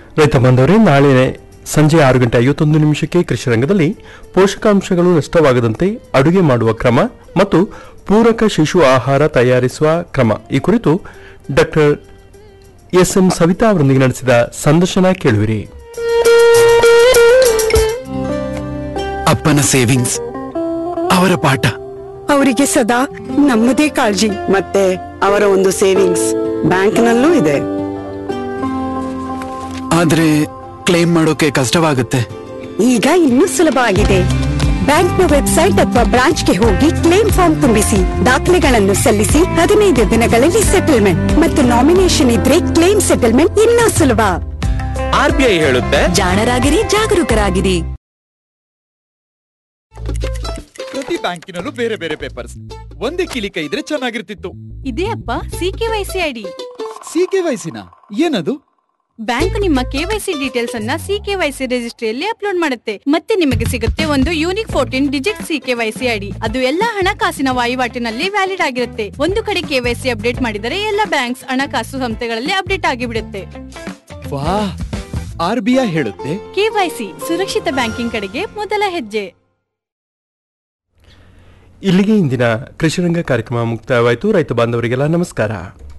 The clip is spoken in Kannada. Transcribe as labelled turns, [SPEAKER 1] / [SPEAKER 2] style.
[SPEAKER 1] ರೈತ ಬಾಂಧವರೇ ನಾಳೆ ಸಂಜೆ ಆರು ಗಂಟೆ ಐವತ್ತೊಂದು ನಿಮಿಷಕ್ಕೆ ಕೃಷಿ ರಂಗದಲ್ಲಿ ಪೋಷಕಾಂಶಗಳು ನಷ್ಟವಾಗದಂತೆ ಅಡುಗೆ ಮಾಡುವ ಕ್ರಮ ಮತ್ತು ಪೂರಕ ಶಿಶು ಆಹಾರ ತಯಾರಿಸುವ ಕ್ರಮ ಈ ಕುರಿತು ಡಾಕ್ಟರ್ ಎಸ್ ಎಂ ಸವಿತಾ ಅವರೊಂದಿಗೆ ನಡೆಸಿದ ಸಂದರ್ಶನ ಕೇಳುವಿರಿ
[SPEAKER 2] ಅಪ್ಪನ ಸೇವಿಂಗ್ಸ್ ಅವರ ಪಾಠ
[SPEAKER 3] ಅವರಿಗೆ ಸದಾ ನಮ್ಮದೇ ಕಾಳಜಿ
[SPEAKER 4] ಮತ್ತೆ ಅವರ ಒಂದು ಸೇವಿಂಗ್ಸ್ ಬ್ಯಾಂಕ್ನಲ್ಲೂ ಇದೆ
[SPEAKER 2] ಆದ್ರೆ ಕ್ಲೈಮ್ ಮಾಡೋಕೆ ಕಷ್ಟವಾಗುತ್ತೆ
[SPEAKER 3] ಈಗ ಇನ್ನೂ ಸುಲಭ ಆಗಿದೆ ಬ್ಯಾಂಕ್ನ ವೆಬ್ಸೈಟ್ ಅಥವಾ ಬ್ರಾಂಚ್ಗೆ ಹೋಗಿ ಕ್ಲೇಮ್ ಫಾರ್ಮ್ ತುಂಬಿಸಿ ದಾಖಲೆಗಳನ್ನು ಸಲ್ಲಿಸಿ ಹದಿನೈದು ದಿನಗಳಲ್ಲಿ ಸೆಟಲ್ಮೆಂಟ್ ಮತ್ತು ನಾಮಿನೇಷನ್ ಇದ್ರೆ ಕ್ಲೇಮ್ ಸೆಟಲ್ಮೆಂಟ್ ಇನ್ನೂ ಸುಲಭ
[SPEAKER 5] ಆರ್ಬಿಐ ಹೇಳುತ್ತೆ
[SPEAKER 6] ಜಾಣರಾಗಿರಿ ಜಾಗರೂಕರಾಗಿರಿ
[SPEAKER 7] ಪ್ರತಿ ಬ್ಯಾಂಕಿನಲ್ಲೂ ಬೇರೆ ಬೇರೆ ಪೇಪರ್ಸ್ ಒಂದೇ ಕೀಲಿ ಕೈ ಇದ್ರೆ ಚೆನ್ನಾಗಿರ್ತಿತ್ತು
[SPEAKER 8] ಇದೇ ಅಪ್ಪ C KYC ID
[SPEAKER 7] C K ವಯಸ್ಸಿನ ಏನದು
[SPEAKER 8] ಬ್ಯಾಂಕ್ ನಿಮ್ಮ ಕೆವೈಸಿ ಡೀಟೇಲ್ಸ್ ಅನ್ನ ಸಿ ಕೆವೈಸಿ ರಿಜಿಸ್ಟ್ರಿಯಲ್ಲಿ ಅಪ್ಲೋಡ್ ಮಾಡುತ್ತೆ ಮತ್ತೆ ನಿಮಗೆ ಸಿಗುತ್ತೆ ಒಂದು unique fourteen digit C KYC ID ಅದು ಎಲ್ಲಾ ಹಣಕಾಸಿನ ವಹಿವಾಟಿನಲ್ಲಿ ವ್ಯಾಲಿಡ್ ಆಗಿರುತ್ತೆ ಒಂದು ಕಡೆ ಕೆವೈಸಿ ಅಪ್ಡೇಟ್ ಮಾಡಿದರೆ ಎಲ್ಲ ಬ್ಯಾಂಕ್ಸ್ ಹಣಕಾಸು ಸಂಸ್ಥೆಗಳಲ್ಲಿ ಅಪ್ಡೇಟ್ ಆಗಿಬಿಡುತ್ತೆ
[SPEAKER 7] ವಾ ಆರ್ ಬಿ ಐ ಹೇಳುತ್ತೆ
[SPEAKER 8] ಕೆವೈಸಿ ಸುರಕ್ಷಿತ ಬ್ಯಾಂಕಿಂಗ್ ಕಡೆಗೆ ಮೊದಲ ಹೆಜ್ಜೆ
[SPEAKER 1] ಇಲ್ಲಿಗೆ ಇಂದಿನ ಕೃಷಿರಂಗ ಕಾರ್ಯಕ್ರಮ ಮುಕ್ತಾಯವಾಯಿತು ರೈತ ಬಾಂಧವರಿಗೆಲ್ಲ ನಮಸ್ಕಾರ